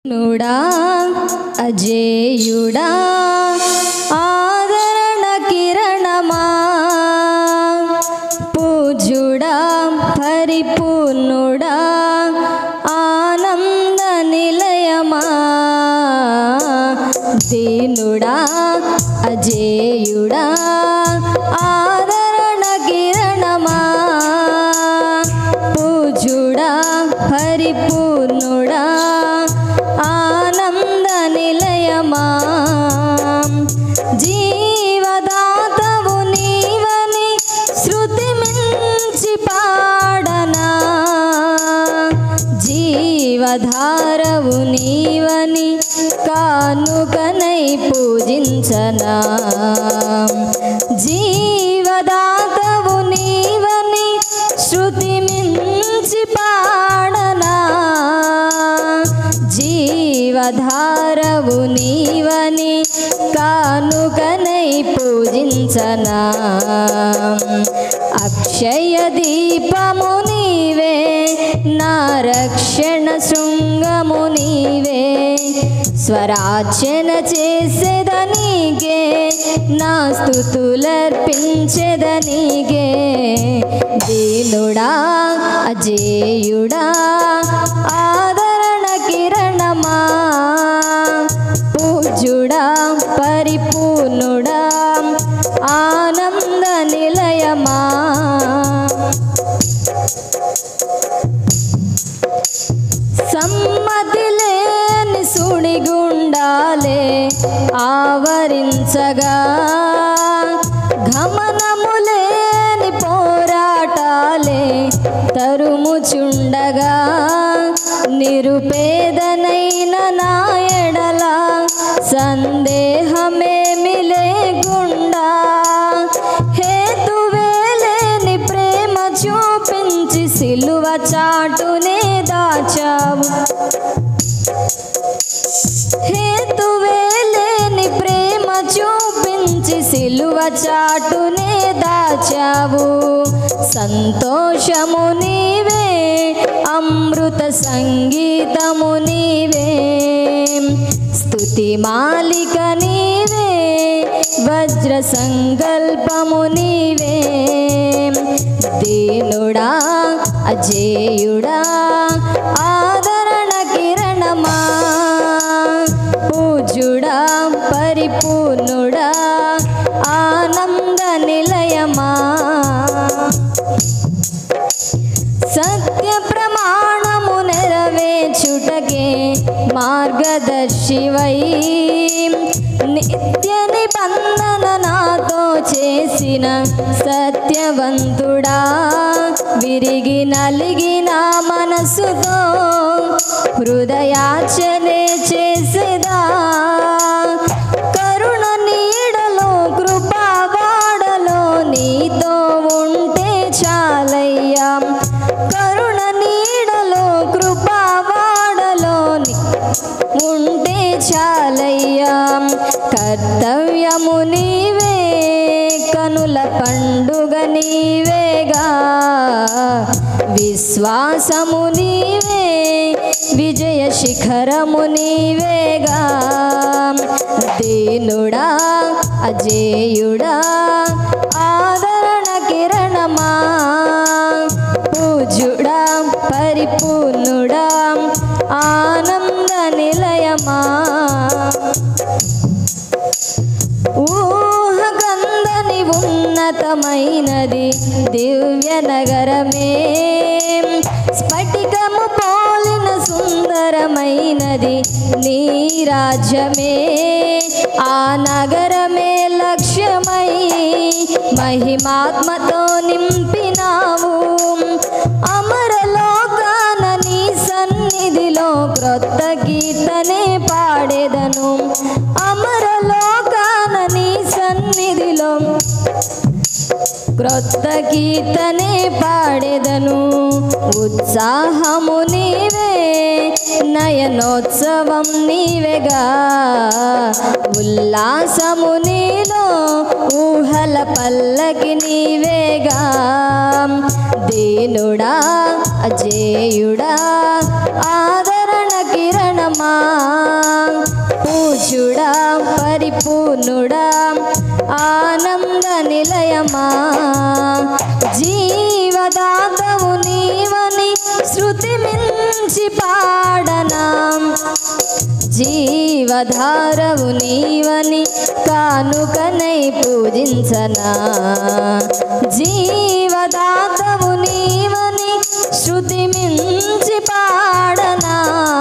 NUDA అజేయుడా ఆదరణ కిరణమా పూజుడా పరిపూర్ణుడా ఆనంద నిలయమా దీనుడా అజేయుడా ఆదరణ కిరణమా పూజుడా పరిపూర్ణుడా ఆనంద నిలయమా జీవదాతవు నీవని శృతి మించి పాడనా జీవధారవు నీవని కానుకనై పూజించనా జీవదాతవు నీవని శృతి మించి పాడనా జీవధారవు నీవని కానుకనై పూజించనా అక్షయ దీపము నీవే నా రక్షణ శృంగము నీవే స్వరాచన చేసేదనీగే నా స్థుతులర్పించెదనీగే దీనుడా అజేయుడా ఆదరణ కిరణమా పూజుడా పరిపూర్ణుడా ఆనంద నిలయమా సమ్మతి లేని సుడిగుండాలే ఆవరించగా గమనము లేని పోరాటాలే తరుముచుండగా నిరుపేదనైన నా ఎడల సందేహమేమి లేకుండా హేతువే లేని ప్రేమ చూపించి సిలువ చాటునే దాచావు హేతువే లేని ప్రేమ చూపించి సిలువ చాటునే దాచావు సంతోషము నీవే అమృత సంగీతము నీవే స్తుతి మాలిక నీవే వజ్ర సంకల్పము నీవే దీనుడా అజేయుడా ఆదరణ కిరణమా పూజుడా పరిపూర్ణుడా ఆనంద నిలయమా సత్య ప్రమాణము నెరవేర్చుటకే మార్గదర్శివై నిత్య నిబంధన నాతో చేసిన సత్యవంతుడా విరిగి నలిగిన మనసుతో హృదయాచనే చేసేదా కరుణ నీడలో కృపావాడలో నీతో ఉంటే చాలయ్యా కరుణ నీడలో కృపావాడలో నీ ఉంటే చాలయ్యా కర్తవ్యము నీవే కనుల పండుగ నీవేగా విశ్వాసము నీవే విజయ శిఖరము నీవేగా దీనుడా అజేయుడా ఆదరణ కిరణమా పూజుడా పరిపూర్ణుడా ఆనంద నిలయమా ఊహకందని ఉన్నతమైనది దివ్య నగరమే స్ఫటికము పోలిన సుందరమైనది నీ రాజ్యమే ఆ నగరమే లక్ష్యమై మహిమాత్మతో నింపినావు అమరలోకాన నీ సన్నిధిలో క్రొత్త గీతనే పాడేదను అమరలోకాన నీ సన్నిధిలో క్రొత్త గీతనే పాడెదను ఉత్సాహము నీవే నయనోత్సవం నీవేగా ఉల్లాసము నీలో ఊహల పల్లకి నీవేగా దీనుడా అజేయుడా ఆదరణ కిరణమా పూజుడా పరిపూర్ణుడా ఆనంద నిలయమా జీవదాతవు నీవని శృతి మించి పాడనా జీవధారవు నీవని కానుకనై పూజించనా జీవదాతవు నీవని శృతి మించి పాడనా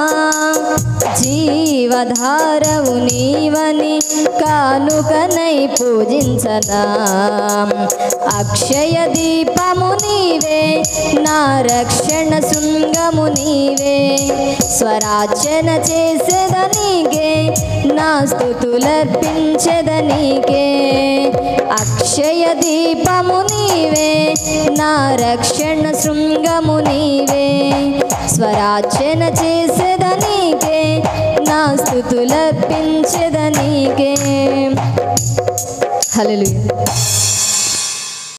జీవధారవు నీవని కానుకనై పూజించనా అక్షయ దీపము నీవే నా రక్షణ శృంగము నీవే స్వరాచన చేసేదనీకే నా స్థుతులర్పించెదనీకే అక్షయ దీపము నీవే నా రక్షణ శృంగము నీవే స్వరాచన చేసేదనీకే నా స్థుతులర్పించెదనీకే హల్లెలూయా